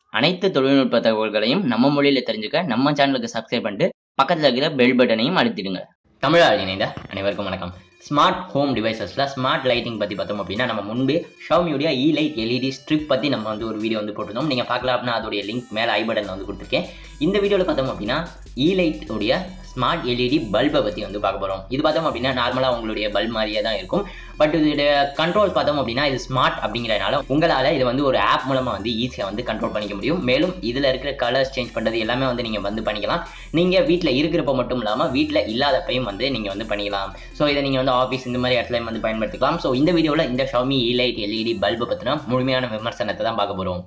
அனைத்து தொழில்நுட்ப தகவல்களையும் நம்ம மொழியில தெரிஞ்சுக்க நம்ம சேனலுக்கு சப்ஸ்கிரைப் பண்ணிட்டு பக்கத்துல இருக்கிற பெல் பட்டனையும் அழுத்திடுங்க தமிழால் இணைந்த அனைவருக்கும் வணக்கம் ஸ்மார்ட் ஹோம் டிவைசஸ்ல ஸ்மார்ட் லைட்டிங் பத்தி பார்த்தோம் அப்படின்னா நம்ம முன்பு ஷவுமியுடைய இ லைட் எல்இடி ஸ்ட்ரிப் பத்தி நம்ம வந்து ஒரு வீடியோ வந்து போட்டிருந்தோம் நீங்க பார்க்கலாம் அப்படின்னா அதோடைய லிங்க் மேல ஐ பட்டன்ல வந்து கொடுத்துருக்கேன் இந்த வீடியோவில் பார்த்தோம் அப்படின்னா இ லைட் உடைய ஸ்மார்ட் எல்இடி பல்பை பற்றி வந்து பார்க்க போகிறோம் இது பார்த்தோம் அப்படின்னா நார்மலாக உங்களுடைய பல்ப் மாதிரியே தான் இருக்கும் பட் இதோடைய கண்ட்ரோல் பார்த்தோம் அப்படின்னா இது ஸ்மார்ட் அப்படிங்கிறனால உங்களால் இதை வந்து ஒரு ஆப் மூலமாக வந்து ஈஸியாக வந்து கண்ட்ரோல் பண்ணிக்க முடியும் மேலும் இதில் இருக்கிற கலர்ஸ் சேஞ்ச் பண்ணுறது எல்லாமே வந்து நீங்கள் வந்து பண்ணிக்கலாம் நீங்கள் வீட்டில் இருக்கிறப்ப மட்டும் இல்லாமல் வீட்டில் இல்லாதப்பையும் வந்து நீங்கள் வந்து பண்ணிக்கலாம் ஸோ இதை நீங்கள் வந்து ஆஃபீஸ் இந்த மாதிரி இடத்துலையும் வந்து பயன்படுத்திக்கலாம் ஸோ இந்த வீடியோவில் இந்த ஷாமி இ லைட் எல்இடி பல்பை பற்றின முழுமையான விமர்சனத்தை தான் பார்க்க போகிறோம்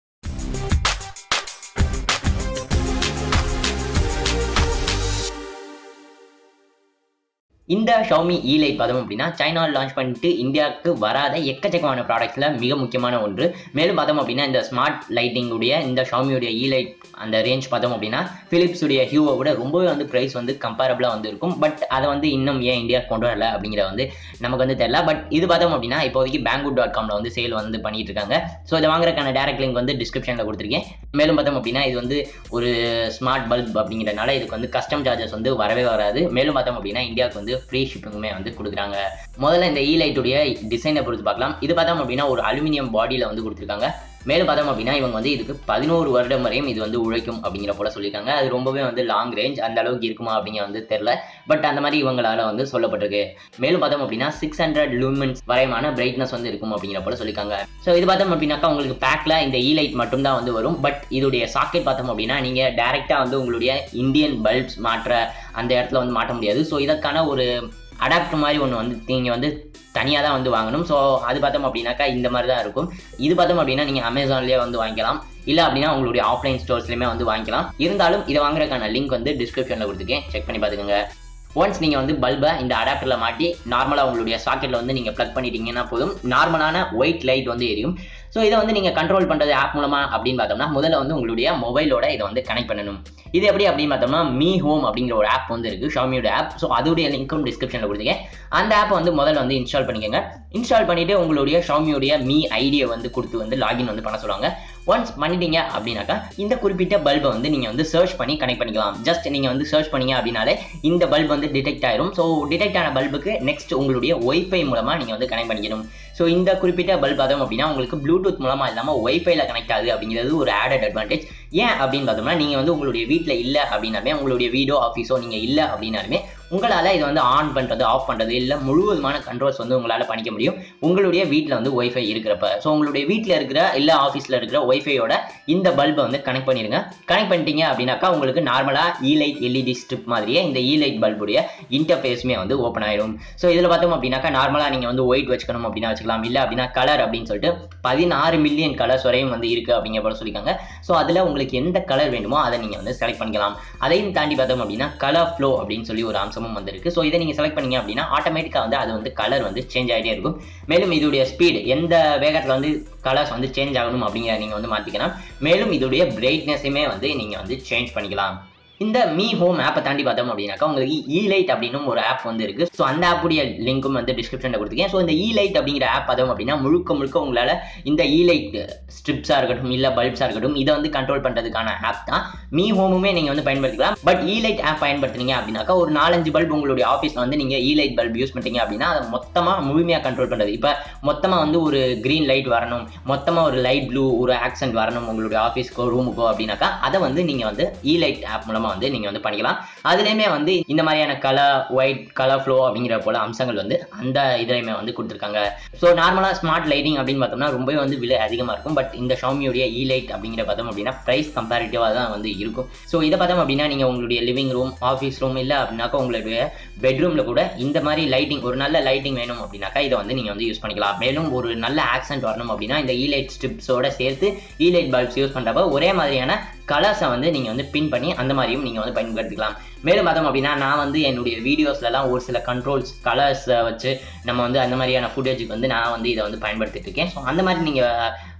இந்த ஷவுமி இ லைட் பார்த்தோம் அப்படின்னா சைனாவில் லான்ச் பண்ணிட்டு இந்தியாவுக்கு வராத எக்கச்சக்கமான ப்ராடக்ட்ஸில் மிக முக்கியமான ஒன்று மேலும் பார்த்தோம் அப்படின்னா இந்த ஸ்மார்ட் லைட்டிங்குடைய இந்த ஷவுமியுடைய இ லைட் அந்த ரேஞ்ச் பார்த்தோம் அப்படின்னா ஃபிலிப்ஸுடைய ஹியூவை விட ரொம்பவே வந்து ப்ரைஸ் வந்து கம்பேரபிளாக வந்து இருக்கும் பட் அதை வந்து இன்னும் ஏன் இந்தியா கொண்டு வரல அப்படிங்கிற வந்து நமக்கு வந்து தெரியல பட் இது பார்த்தோம் அப்படின்னா இப்போதைக்கு பேங்கூட் டாட் காமில் வந்து சேல் வந்து பண்ணிட்டு இருக்காங்க ஸோ இதை வாங்குறதுக்கான டேரக்ட் லிங்க் வந்து டிஸ்கிரிப்ஷனில் கொடுத்துருக்கேன் மேலும் பார்த்தோம் அப்படின்னா இது வந்து ஒரு ஸ்மார்ட் பல்ப் அப்படிங்கிறனால இதுக்கு வந்து கஸ்டம் சார்ஜஸ் வந்து வரவே வராது மேலும் பார்த்தோம் அப்படின்னா இந்தியாவுக்கு வந்து ஃப்ரீ ஷிப்பிங்குமே வந்து கொடுக்குறாங்க முதல்ல இந்த இ லைட்டுடைய டிசைனை பொறுத்து பார்க்கலாம் இது பார்த்தோம் அப்படின்னா ஒரு அலுமினியம் பாடியில் வந்து கொடுத்துருக்காங்க மேலும் பார்த்தோம் அப்படின்னா இவங்க வந்து இதுக்கு பதினோரு வருடம் வரையும் இது வந்து உழைக்கும் அப்படிங்கிற போல சொல்லியிருக்காங்க அது ரொம்பவே வந்து லாங் ரேஞ்ச் அந்த அளவுக்கு இருக்குமா அப்படிங்க வந்து தெரில பட் அந்த மாதிரி இவங்களால வந்து சொல்லப்பட்டிருக்கு மேலும் பார்த்தோம் அப்படின்னா சிக்ஸ் ஹண்ட்ரட் லூமென்ஸ் வரையமான பிரைட்னஸ் வந்து இருக்கும் அப்படிங்கிற போல சொல்லியிருக்காங்க ஸோ இது பார்த்தோம் அப்படின்னாக்கா உங்களுக்கு பேக்கில் இந்த இ லைட் மட்டும் தான் வந்து வரும் பட் இதோடைய சாக்கெட் பார்த்தோம் அப்படின்னா நீங்கள் டேரெக்டாக வந்து உங்களுடைய இந்தியன் பல்ப்ஸ் மாற்ற அந்த இடத்துல வந்து மாட்ட முடியாது ஸோ இதற்கான ஒரு அடாப்டர் மாதிரி ஒன்று வந்து நீங்கள் வந்து தனியாக தான் வந்து வாங்கணும் ஸோ அது பார்த்தோம் அப்படின்னாக்கா இந்த மாதிரி தான் இருக்கும் இது பார்த்தோம் அப்படின்னா நீங்கள் அமேசான்லேயே வந்து வாங்கிக்கலாம் இல்லை அப்படின்னா உங்களுடைய ஆஃப்லைன் ஸ்டோர்ஸ்லையுமே வந்து வாங்கிக்கலாம் இருந்தாலும் இதை வாங்குறதுக்கான லிங்க் வந்து டிஸ்கிரிப்ஷனில் கொடுத்துருக்கேன் செக் பண்ணி பார்த்துக்கோங்க ஒன்ஸ் நீங்கள் வந்து பல்பை இந்த அடாப்டரில் மாட்டி நார்மலாக உங்களுடைய சாக்கெட்டில் வந்து நீங்கள் ப்ளக் பண்ணிட்டீங்கன்னா போதும் நார்மலான ஒயிட் லைட் வந்து எரியும் ஸோ இதை வந்து நீங்கள் கண்ட்ரோல் பண்ணுறது ஆப் மூலமாக அப்படின்னு பார்த்தோம்னா முதல்ல வந்து உங்களுடைய மொபைலோட இதை வந்து கனெக்ட் பண்ணணும் இது எப்படி அப்படின்னு பார்த்தோம்னா மீ ஹோம் அப்படிங்கிற ஒரு ஆப் வந்து இருக்குது ஷாமியோட ஆப் ஸோ அதோடைய லிங்க்கும் டிஸ்கிரிப்ஷனில் கொடுத்துருக்கேன் அந்த ஆப்பை வந்து முதல்ல வந்து இன்ஸ்டால் பண்ணிக்கோங்க இன்ஸ்டால் பண்ணிவிட்டு உங்களுடைய ஷாமியோடைய மீ ஐடியை வந்து கொடுத்து வந்து லாகின் வந்து பண்ண சொல்லுவாங்க ஒன்ஸ் பண்ணிட்டீங்க அப்படின்னாக்கா இந்த குறிப்பிட்ட பல்பை வந்து நீங்கள் வந்து சர்ச் பண்ணி கனெக்ட் பண்ணிக்கலாம் ஜஸ்ட் நீங்கள் வந்து சர்ச் பண்ணீங்க அப்படின்னாலே இந்த பல்ப் வந்து டிடெக்ட் ஆயிரும் ஸோ டிடெக்ட் ஆன பல்புக்கு நெக்ஸ்ட் உங்களுடைய ஒய்ஃபை மூலமாக நீங்கள் வந்து கனெக்ட் பண்ணிக்கணும் ஸோ இந்த குறிப்பிட்ட பல்ப் பார்த்தோம் அப்படின்னா உங்களுக்கு ப்ளூடூத் மூலமாக இல்லாமல் ஒய்ஃபைல கனெக்ட் ஆகுது அப்படிங்கிறது ஒரு ஆடட் அட்வான்டேஜ் ஏன் அப்படின்னு பார்த்தோம்னா நீங்கள் வந்து உங்களுடைய வீட்டில் இல்லை அப்படின்னாலுமே உங்களுடைய வீடோ ஆஃபீஸோ நீங்கள் இல்லை அப்படின்னாலுமே உங்களால் இதை வந்து ஆன் பண்ணுறது ஆஃப் பண்ணுறது இல்லை முழுவதுமான கண்ட்ரோல்ஸ் வந்து உங்களால் பண்ணிக்க முடியும் உங்களுடைய வீட்டில் வந்து ஒய்ஃபை இருக்கிறப்ப ஸோ உங்களுடைய வீட்டில் இருக்கிற இல்லை ஆஃபீஸில் இருக்கிற ஒய்ஃபையோட இந்த பல்பை வந்து கனெக்ட் பண்ணிடுங்க கனெக்ட் பண்ணிட்டீங்க அப்படின்னாக்கா உங்களுக்கு நார்மலாக இ லைட் எல்இடி ஸ்ட்ரிப் மாதிரியே இந்த இ லைட் பல்புடைய இன்டர்ஃபேஸுமே வந்து ஓப்பன் ஆயிடும் ஸோ இதில் பார்த்தோம் அப்படின்னாக்கா நார்மலாக நீங்கள் வந்து ஒயிட் வச்சுக்கணும் அப்படின்னா வச்சுக்கலாம் இல்லை அப்படின்னா கலர் அப்படின்னு சொல்லிட்டு பதினாறு மில்லியன் கலர்ஸ் வரையும் வந்து இருக்குது அப்படிங்கிற போல சொல்லியிருக்காங்க ஸோ அதில் உங்களுக்கு எந்த கலர் வேணுமோ அதை நீங்கள் வந்து செலக்ட் பண்ணிக்கலாம் அதையும் தாண்டி பார்த்தோம் அப்படின்னா கலர் ஃப்ளோ அப்படின்னு சொல்லி ஒரு அம்சமும் வந்திருக்கு ஸோ இதை நீங்கள் செலக்ட் பண்ணீங்க அப்படின்னா ஆட்டோமேட்டிக்காக வந்து அது வந்து கலர் வந்து சேஞ்ச் ஆகிட்டே இருக்கும் மேலும் இதோடைய ஸ்பீடு எந்த வேகத்தில் வந்து கலர்ஸ் வந்து சேஞ்ச் ஆகணும் அப்படிங்கிற நீங்கள் வந்து மாற்றிக்கலாம் மேலும் இதோடைய பிரைட்னஸையுமே வந்து நீங்கள் வந்து சேஞ்ச் பண்ணிக்கலாம் இந்த மீ ஹோம் ஆப்பை தாண்டி பார்த்தோம் அப்படின்னாக்கா உங்களுக்கு இ லைட் அப்படின்னு ஒரு ஆப் வந்து இருக்கு ஸோ அந்த ஆப்புடைய லிங்க்கும் வந்து டிஸ்கிரிப்ஷனில் கொடுத்துருக்கேன் ஸோ இந்த இ லைட் அப்படிங்கிற ஆப் பார்த்தோம் அப்படின்னா முழுக்க முழுக்க உங்களால் இந்த இ லைட் ஸ்ட்ரிப்ஸாக இருக்கட்டும் இல்லை பல்ப்ஸாக இருக்கட்டும் இதை வந்து கண்ட்ரோல் பண்ணுறதுக்கான ஆப் தான் மீ ஹோமுமே நீங்கள் வந்து பயன்படுத்திக்கலாம் பட் இ லைட் ஆப் பயன்படுத்துனீங்க அப்படின்னாக்கா ஒரு நாலஞ்சு பல்ப் உங்களுடைய ஆஃபீஸில் வந்து நீங்கள் இ லைட் பல்ப் யூஸ் பண்ணிட்டீங்க அப்படின்னா அதை மொத்தமாக முழுமையாக கண்ட்ரோல் பண்ணுறது இப்போ மொத்தமாக வந்து ஒரு க்ரீன் லைட் வரணும் மொத்தமாக ஒரு லைட் ப்ளூ ஒரு ஆக்சன்ட் வரணும் உங்களுடைய ஆஃபீஸ்க்கோ ரூமுக்கோ அப்படின்னாக்கா அதை வந்து நீங்கள் வந்து இ லைட் ஆப் மூலமாக வந்து நீங்கள் வந்து பண்ணிக்கலாம் அதுலேயுமே வந்து இந்த மாதிரியான கலர் ஒயிட் கலர் ஃப்ளோ அப்படிங்கிற போல அம்சங்கள் வந்து அந்த இதுலையுமே வந்து கொடுத்துருக்காங்க ஸோ நார்மலாக ஸ்மார்ட் லைட்டிங் அப்படின்னு பார்த்தோம்னா ரொம்பவே வந்து விலை அதிகமாக இருக்கும் பட் இந்த ஷாமியோடைய இ லைட் அப்படிங்கிற பார்த்தோம் அப்படின்னா ப்ரைஸ் கம்பேரிட்டிவாக தான் வந்து இருக்கும் ஸோ இதை பார்த்தோம் அப்படின்னா நீங்கள் உங்களுடைய லிவிங் ரூம் ஆஃபீஸ் ரூம் இல்லை அப்படின்னாக்கா உங்களுடைய பெட்ரூமில் கூட இந்த மாதிரி லைட்டிங் ஒரு நல்ல லைட்டிங் வேணும் அப்படின்னாக்கா இதை வந்து நீங்கள் வந்து யூஸ் பண்ணிக்கலாம் மேலும் ஒரு நல்ல ஆக்சன்ட் வரணும் அப்படின்னா இந்த இ லைட் ஸ்ட்ரிப்ஸோட சேர்த்து இ லைட் பல்ப்ஸ் யூஸ் பண்ணுறப்ப ஒரே மாதிரியான கலர்ஸை வந்து நீங்கள் வந்து பின் பண்ணி அந்த மாதிரியும் நீங்கள் வந்து பயன்படுத்திக்கலாம் மேலும் பார்த்தோம் அப்படின்னா நான் வந்து என்னுடைய வீடியோஸ்லலாம் ஒரு சில கண்ட்ரோல்ஸ் கலர்ஸை வச்சு நம்ம வந்து அந்த மாதிரியான ஃபுட்டேஜுக்கு வந்து நான் வந்து இதை வந்து பயன்படுத்திட்டு இருக்கேன் ஸோ அந்த மாதிரி நீங்கள்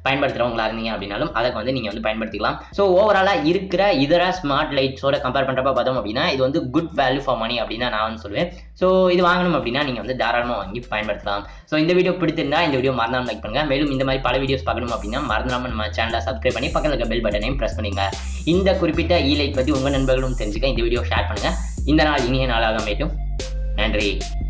பயன்படுத்துகிறவங்களா இருந்தீங்க அப்படின்னாலும் அதை வந்து நீங்கள் வந்து பயன்படுத்திக்கலாம் ஸோ ஓவராலாக இருக்கிற இதர ஸ்மார்ட் லைட்ஸோட கம்பேர் பண்ணுறப்ப பார்த்தோம் அப்படின்னா இது வந்து குட் வேல்யூ ஃபார் மணி அப்படின்னு நான் வந்து சொல்லுவேன் ஸோ இது வாங்கணும் அப்படின்னா நீங்கள் வந்து தாராளமாக வாங்கி பயன்படுத்தலாம் ஸோ இந்த வீடியோ பிடித்திருந்தா இந்த வீடியோ மறந்தாமல் லைக் பண்ணுங்க மேலும் இந்த மாதிரி பல வீடியோஸ் பார்க்கணும் அப்படின்னா மறந்துடாம நம்ம சேனலை சப்ஸ்கிரைப் பண்ணி பக்கத்தில் இருக்க பெல் பட்டனையும் ப்ரெஸ் பண்ணுங்க இந்த குறிப்பிட்ட இ லைட் பற்றி உங்கள் நண்பர்களும் தெரிஞ்சுக்க இந்த வீடியோ ஷேர் பண்ணுங்க இந்த நாள் இனிய நாளாக அமையட்டும் நன்றி